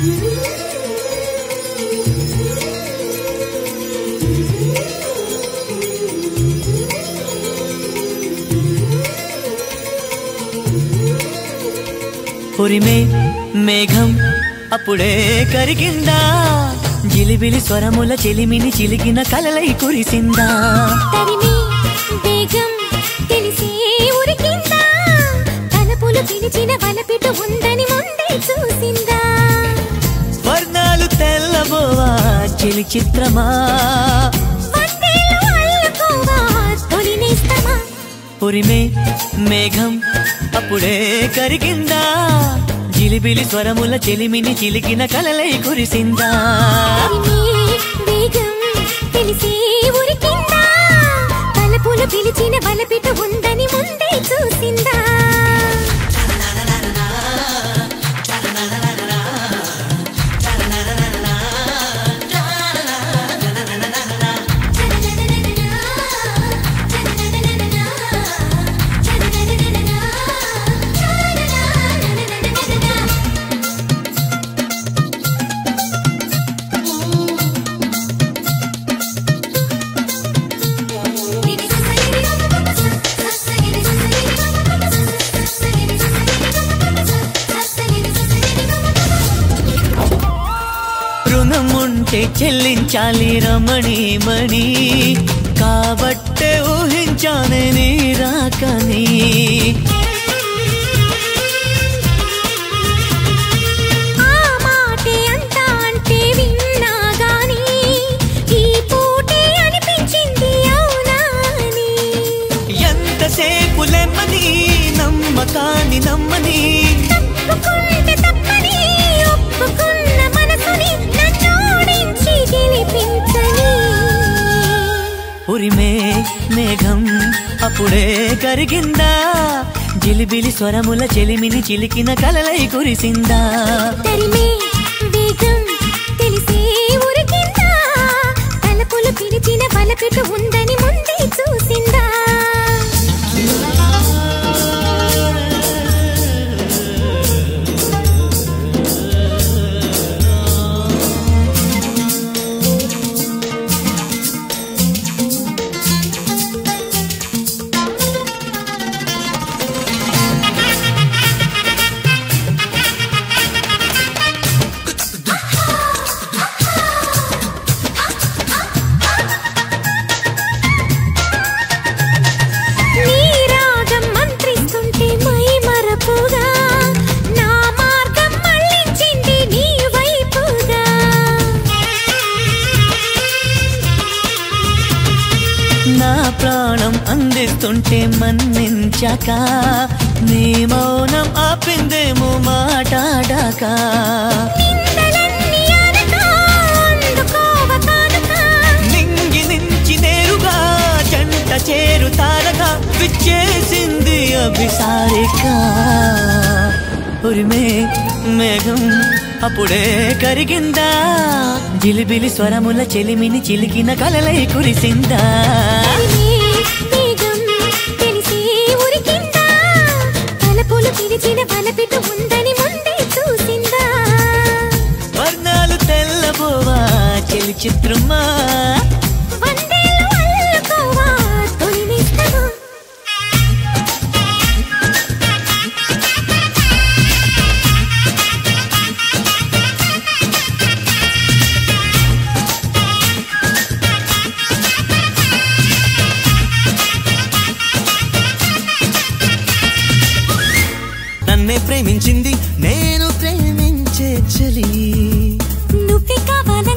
ఉరిమే మేఘం అప్పుడే కరిగిందా జిలిబిలి స్వరముల చెలిమిని చిలికిన కలలై కురిసిందా తరిమి వేగం తెలిసే ఉరికిందా తలపులు పిలిచిన వలపిటు ఉందని ముందే చూసిందా వర్ణాలు తెల్లబోవా చెలి చిత్రమా వందేళ్ళు అల్లుకోవా తొలినేస్తమా ఉరిమే మేఘం అప్పుడే కరిగిందా జిలిబిలి స్వరముల చెలిమిని చిలికిన కలలై కురిసిందా తరిమి వేగం తెలిసే ఉరికిందా తలపులు పిలిచిన వలపిటు ఉందని ముందే చూసిందా రుణం ఉంటే చెల్లించాలి రమణి మణి కాబట్టే ఊహించానే నీ రాకని ఆ మాటే అంతా అంటే విన్నా గాని ఈ పూటే అనిపించింది అవునా అని ఎంతసేపు లెమ్మని నమ్మకాన్ని నమ్మని తప్పుకుంటే తప్పని ఒప్పుకున్న మనసుని నన్నోడించి గెలిపించని ఉరిమే మేఘం అప్పుడే కరిగిందా జిలిబిలి స్వరముల చెలిమిని చిలికిన కలలై కురిసిందా తరిమే వేగం తెలిసే ఉరికిందా తలపులు పిలిచిన వలపెట్టు ఉందని ముందే చూసిందా నీ రాగం మంత్రిస్తుంటే మై మరపుగా నా మార్గం మళ్ళించింది నీ వైపుగా నా ప్రాణం అందిస్తుంటే మన్నించాక నీ మౌనం ఆపిందేమో మాటాడాక నిందలన్నీ అనక అందుకోవ కానుక నింగి నుంచి నేరుగా జంట చేరుతారగా విచ్చేసింది అభిసారిక ఉరిమే మేఘం అప్పుడే కరిగిందా జిలిబిలి స్వరముల చెలిమిని చిలికిన కలలై కురిసిందా తరిమే వేగం తెలిసే ఉరికిందా తలపులు పిలిచిన వలపెట్టు ఉందని ముందే చూసిందా వర్ణాలు తెల్లబోవా చెలి చిత్రమా వందేళ్ళు అల్లుకోవా తొలినేస్తమా నన్నే ప్రేమించింది నేను ప్రేమించే చలి నువ్వే కావాలని